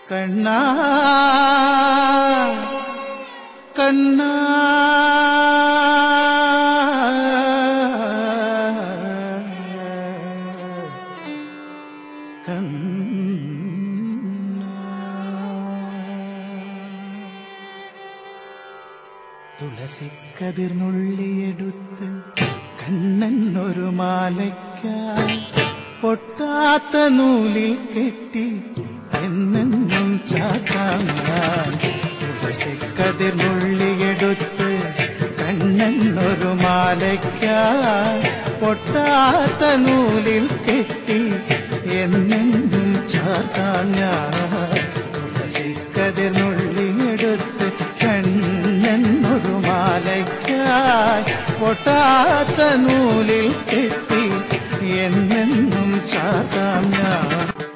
കണ്ണാ കണ്ണാ തുളസിക്കതിർന്നുള്ളിയെടുത്ത് കണ്ണൻ ഒരു മാലയ്ക്കായി പൊട്ടാത്ത നൂലിൽ കെട്ടി എന്നെന്നും ചാത്താൻ തുളസിക്കതിർന്നുള്ളിയെടുത്ത് കണ്ണൻ ഒരു മാലയ്ക്കായി പൊട്ടാത്ത നൂലിൽ കെട്ടി എന്നെന്നും ചാത്താൻ തുളസിക്കതിർന്നുള്ളിയെടുത്ത് കണ്ണൻ ഒരു മാലയ്ക്കായി പൊട്ടാത്ത നൂലിൽ കെട്ടി എന്നെന്നും ചാത്താം ഞാൻ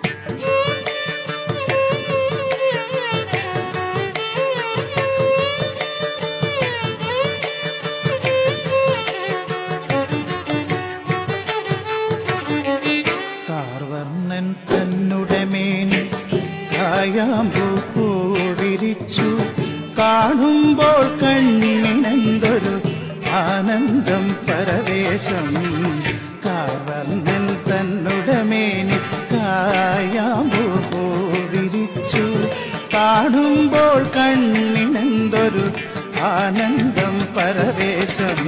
കാർവർണ്ണൻ തന്നുടെ മേനി കായാമ്പൂ പൂവിരിച്ചു കാണുമ്പോൾ കണ്ണിനെന്തൊരു ആനന്ദം പരവേശം കാർവർണ്ണൻ തന്നുടെ മേനി കായാമ്പൂ പൂവിരിച്ചു കാണുമ്പോൾ കണ്ണിനെന്തൊരു ആനന്ദം പരവേശം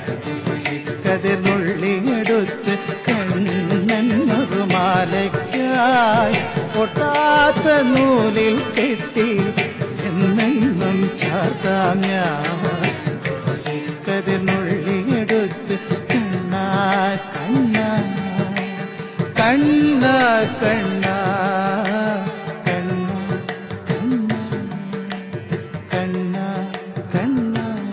കതിർന്നുള്ളിയെടുത്ത് കണ്ണൊരു മാലയ്ക്കായി പൊട്ടാത്ത നൂലിൽ കെട്ടി എന്നെന്നും ചാർത്താം ഞാൻ കതിർന്നുള്ളിയെടുത്ത് കണ്ണ കണ്ണ കണ്ണ കണ്ണ കണ്ണ കണ്ണ കണ്ണ കണ്ണ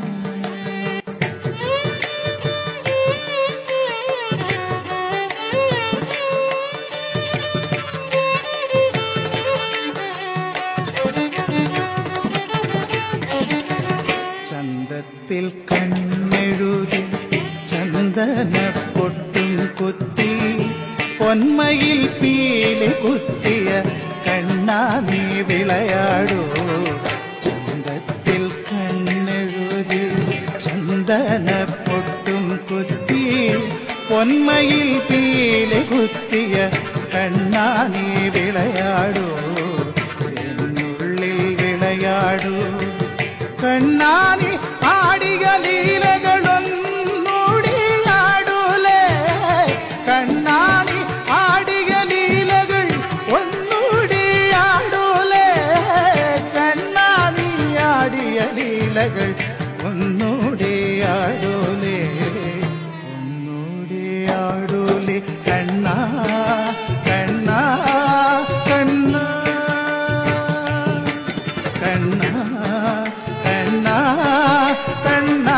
ചന്തത്തിൽ കണ്ണെഴുതി ചന്ദന പൊട്ടും കുത്തി പൊന്മയിൽ പീലി കുത്തിയ കണ്ണാ നീ വിളയാടൂ ചന്തത്തിൽ കണ്ണെഴുതി ചന്ദന പൊട്ടും കുത്തി പൊന്മയിൽ പീലി കുത്തിയ കണ്ണാ നീ വിളയാടൂ എന്നുള്ളിൽ വിളയാടൂ കണ്ണാനി ആടിയ ലീലകളൊന്നൂടിയാടൂലേ കണ്ണാനി ആടിയ ലീലകൾ ഒന്നൂടിയാടൂലേ കണ്ണാനി ആടിയ ലീലകൾ ഒന്നൂടിയാടൂലേ ഒന്നൂടിയാടൂലേ കണ്ണാ കണ്ണാ കണ്ണാ കണ്ണാ കണ്ണാ കണ്ണാ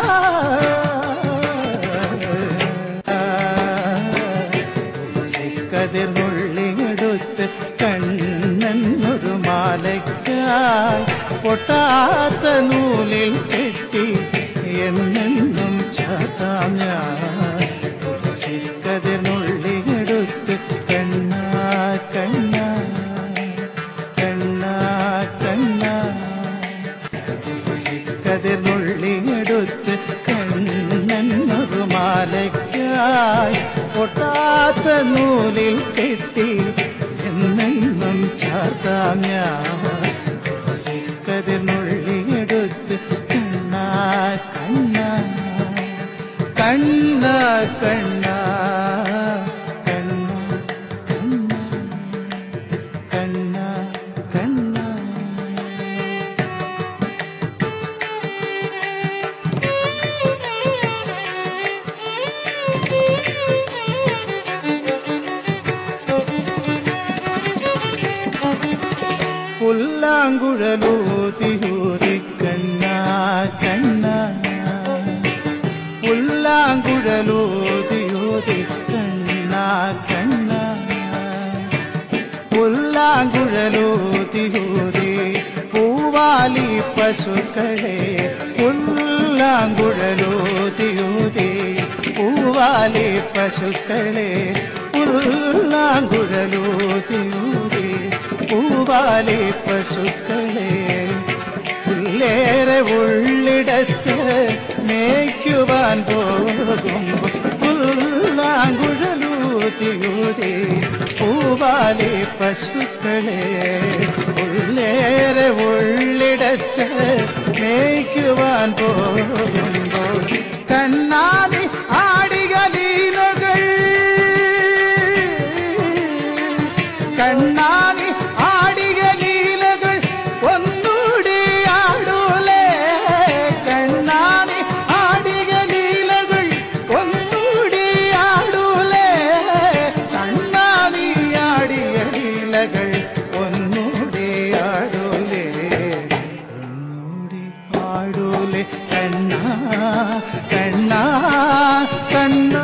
കതിർന്നുള്ളിയെടുത്ത് കണ്ണന്നൊരു മാലയ്ക്കായി പൊട്ടാത്ത നൂലിൽ കെട്ടി എന്നെന്നും ചാത്താം ഞാൻ തുളസി കതിർന്നുള്ളിയെടുത്ത് കണ്ണാ കണ്ണാ കണ്ണാ കണ്ണാ കതിർന്നുള്ളിയെടുത്ത് കണ്ണന്നൊരു മാലയ്ക്കായി പൊട്ടാത്ത നൂലിൽ കെട്ടി എന്നെന്നും ചാർത്താം ഞാൻ കതിർന്നുള്ളിയെടുത്ത് കണ്ണാ കണ്ണാ കണ്ണ കണ്ണ കണ്ണ കണ്ണ കണ്ണ കണ്ണ പുല്ലാങ്കുഴലൂതിയൂതി കണ്ണ കണ്ണ പുല്ലാങ്കുഴലൂതിയൂതി കണ്ണ കണ്ണ പുല്ലാങ്കുഴലൂതിയൂതി പൂവാലി പശുക്കളെ പുല്ലാങ്കുഴലൂതിയൂതി പൂവാലി പശുക്കളെ പുല്ലാങ്കുഴലൂതിയൂതി പൂവാലി പൂവാലി പശുക്കളെ പുല്ലേറെ ഉള്ളിടത്ത് മേയ്ക്കുവാൻ പോകുമ്പോൾ പുല്ലാങ്കുഴലൂതിയൂതി പൂവാലി പശുക്കളെ പുല്ലേറെ ഉള്ളിടത്ത് മേയ്ക്കുവാൻ പോകുമ്പോൾ കണ്ണാതി ആടികലീനകൾ കണ്ണാതി ആടിക ലീലകൾ ഒന്നൂടി ആടൂലേ കണ്ണാതി ആടിക ലീലകൾ ഒന്നൂടി ആടൂലേ കണ്ണാതി ആടിയ ലീലകൾ ഒന്നൂടി ആടൂലേ ഒന്നൂടി ആടൂലേ കണ്ണാ കണ്ണാ കണ്ണാ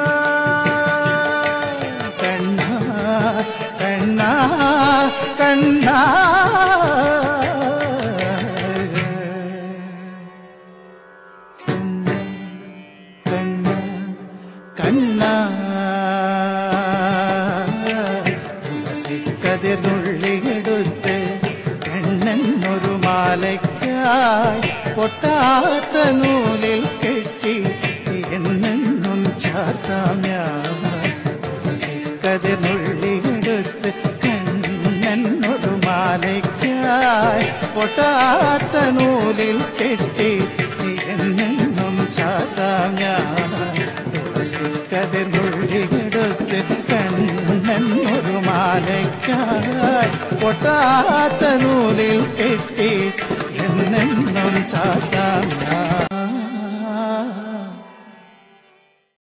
കണ്ണാ കണ്ണാ കണ്ണാ കണ്ണാ കണ്ണാ തുളസി കതിർന്നുള്ളിയെടുത്ത് കണ്ണനൊരു മാലയ്ക്കായി പൊട്ടാത്ത നൂലിൽ കെട്ടി എന്നെന്നും ചാത്താം ഞാൻ തുളസി കതിർന്നുള്ളിയെടുത്ത് കണ്ണനൊരു മാലയ്ക്കായി പൊട്ടാത്ത നൂലിൽ കെട്ടി എന്നെന്നും ചാത്താം ഞാൻ തുളസി കതിർന്നുള്ളിയെടുത്ത് കണ്ണൻ ഒരു മാലയ്ക്കായി പൊട്ടാത്ത നൂലിൽ കെട്ടി എന്നെന്നും ചാത്താം ഞാൻ